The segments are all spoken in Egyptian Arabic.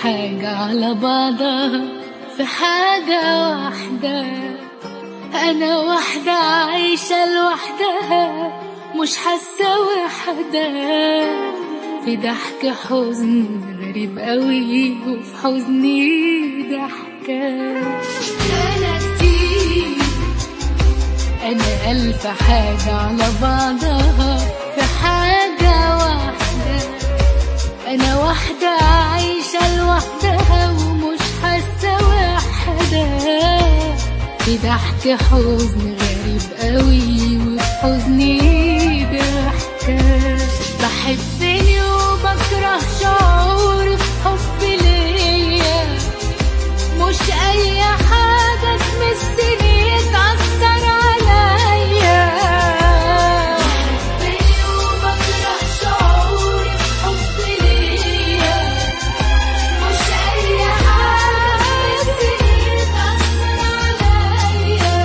حاجة على بعضها في حاجة واحدة أنا واحدة عايشة لوحدها مش حاسة وحدة في ضحك حزن غريب قوي وفي حزني ضحكة أنا كتير أنا ألف حاجة على بعضها في حاجة واحدة أنا واحدة عايشة لوحدها ومش حاسة وحدة في ضحك حزن غريب قوي وفي حزني ضحكة بحبني وبكره شعوري في حب ليا مش أي حاجة تمسني تأثر عليا بحبني وبكره شعوري في حب ليا مش أي حاجة تمسني تأثر عليا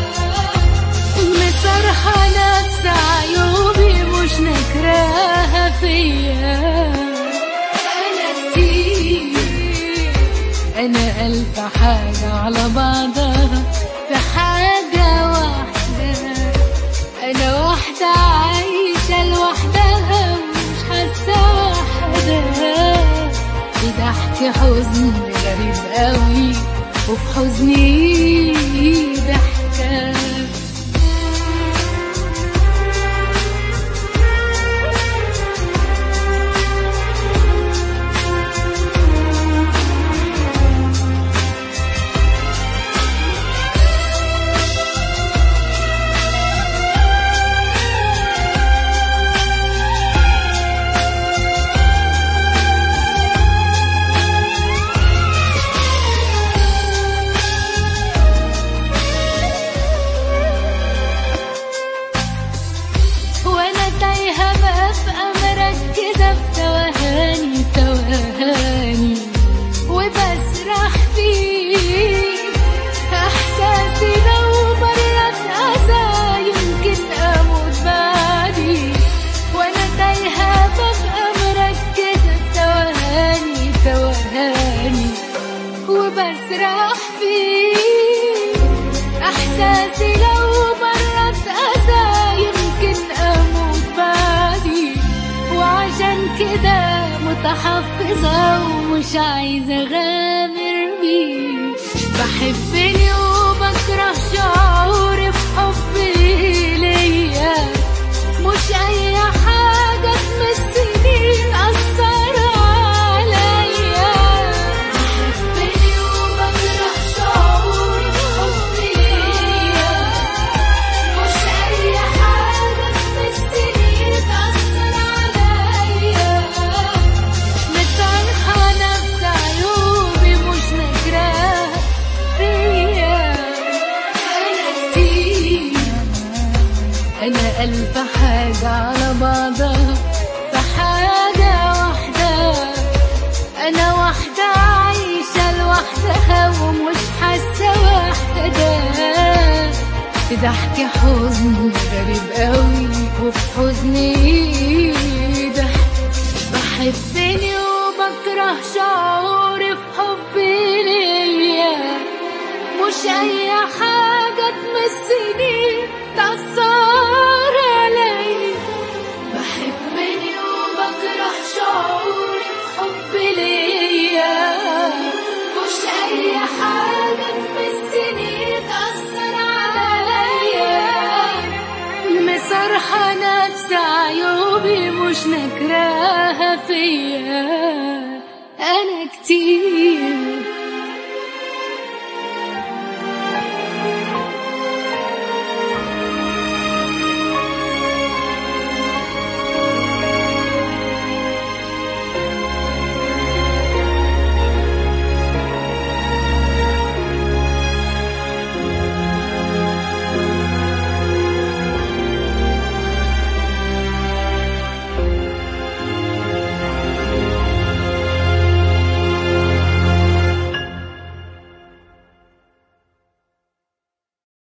مسرحة نفس عيوبي مش نكراها فيا أنا كتير أنا ألف حاجة على بعضها في حاجة واحدة أنا واحدة عايشة لوحدها مش حاسة وحدة في ضحك حزن غريب قوي وفي حزني ضحكة وانا تايهة ببقى مركزة في توهاني توهاني وبسرح فيه احساسي لو مرت اذى يمكن اموت بعدي وانا تايهة ببقى مركزة في توهاني توهاني وبسرح فيه احساسي لو مرت اذى يمكن اموت بعدي وعشان كده متحفظة ومش عايزة اغامر بيه بحبني وبكره شعوري في حبي ليا مش اي حاجة تمسني تأثر عليا بحبني وبكره شعوري في حبي ليا مش أي حاجة تمسني تأثر عليا مصالحة نفس عيوبي مش نكراها فيا أنا كتير أنا ألف حاجة على بعضها في حاجة واحدة أنا واحدة عايشة لوحدها ومش حاسة وحدة في ضحك حزن غريب قوي وفي حزني ضحك بحبني وبكره شعوري في حبي ليا مش أي حاجة تمسني تأثر علي بحبني وبكره شعوري في حبي ليا مش أي حاجة تمسني تأثر عليا مسرحة نفس عيوبي مش نكراها فيا أنا كتير